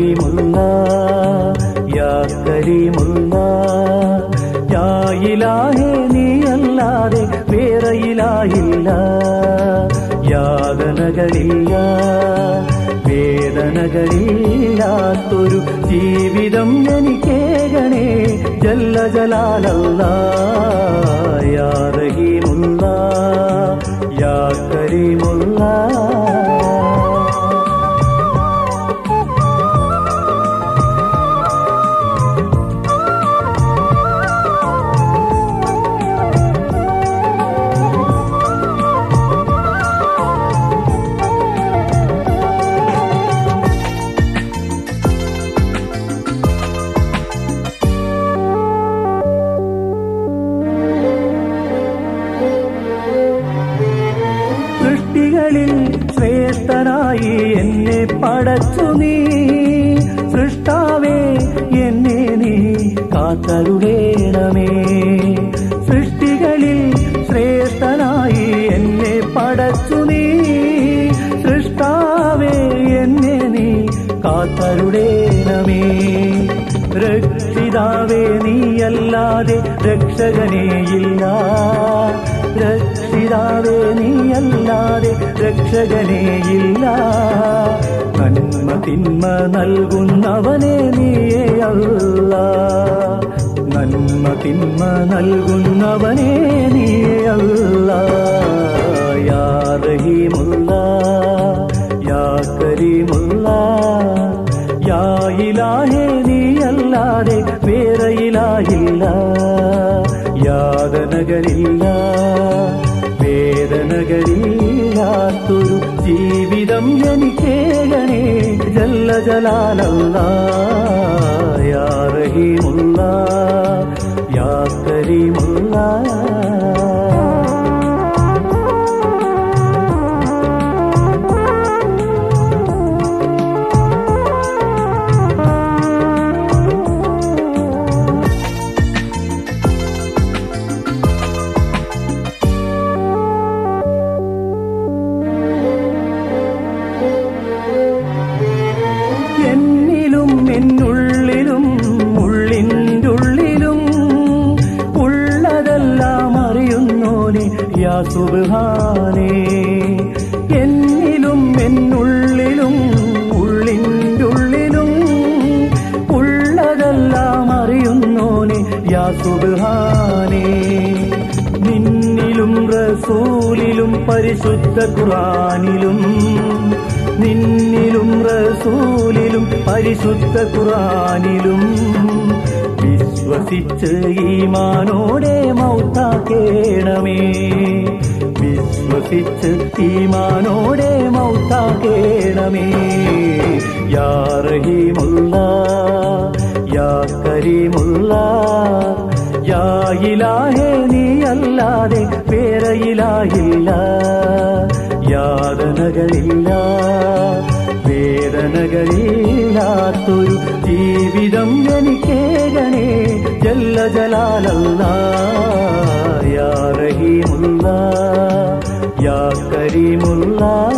റഹീമുള്ള യാ കരീമുള്ള യാ ഇലാഹേ നീ അല്ലാതെ വേറെ ഇലാഹില്ല യാതനകളില്ല വേദനകളില്ലാത്തൊരു ജീവിതം എനിക്കേകണേ ജല്ല ജലാലല്ല യാ റഹീമുള്ള യാ കരീമുള്ള സൃഷ്ടികളിൽ ശ്രേഷ്ഠനായി എന്നെ പടച്ചു നീ സൃഷ്ടാവേ എന്നെ നീ കാത്തരുടേണമേ സൃഷ്ടികളിൽ ശ്രേഷ്ഠനായി എന്നെ പടച്ചു നീ സൃഷ്ടാവേ എന്നെ നീ കാത്തരുടേണമേ രക്ഷിതാവേ നീയല്ലാതെ രക്ഷകനേയില്ല രക്ഷിതാവേ നീയല്ലാതെ രക്ഷകനേയില്ല നന്മ തിന്മ നൽകുന്നവനെ നീയേ അല്ല നന്മ തിന്മ നൽകുന്നവനെ നീയേ അല്ല യാ റഹീമുള്ള യാ കരീമുള്ള യാ ഇലാഹേ നീയല്ലാതെ വേറെ ഇലാഹില്ല യാതനകളില്ല വേദനകളില്ലാത്തൊരു ജീവിതം എനിക്കേകണേ ജല്ല ജലാലല്ല യാ റഹീമുള്ള യാ കരീമുള്ള എന്നിലും എന്നുള്ളിലും ഉള്ളിൻ്റെ ഉള്ളിലും ഉള്ളതെല്ലാം അറിയുന്നോനെ യാ സുബ്ഹാനേ എന്നിലും എന്നുള്ളിലും ഉള്ളിൻ്റെ ഉള്ളിലും ഉള്ളതെല്ലാം അറിയുന്നോനെ യാ സുബ്ഹാനേ നിന്നിലും റസൂലിലും പരിശുദ്ധ ഖുറാനിലും നിന്നിലും റസൂലിലും പരിശുദ്ധ ഖുറാനിലും വിശ്വസിച്ച് ഈമാനോടെ മൗത്താക്കേണമേ വിശ്വസിച്ച് ഈമാനോടെ മൗത്താക്കേണമേ യാ റഹീമുള്ള യാ കരീമുള്ള യാ ഇലാഹേ നീ അല്ലാതെ വേറെ ഇലാഹില്ല യാതനകളില്ല വേദനകളില്ലാത്തൊരു ജീവിതം എനിക്കേകണേ ജല്ല ജലാലല്ല യാ റഹീമുള്ള യാ കരീമുള്ള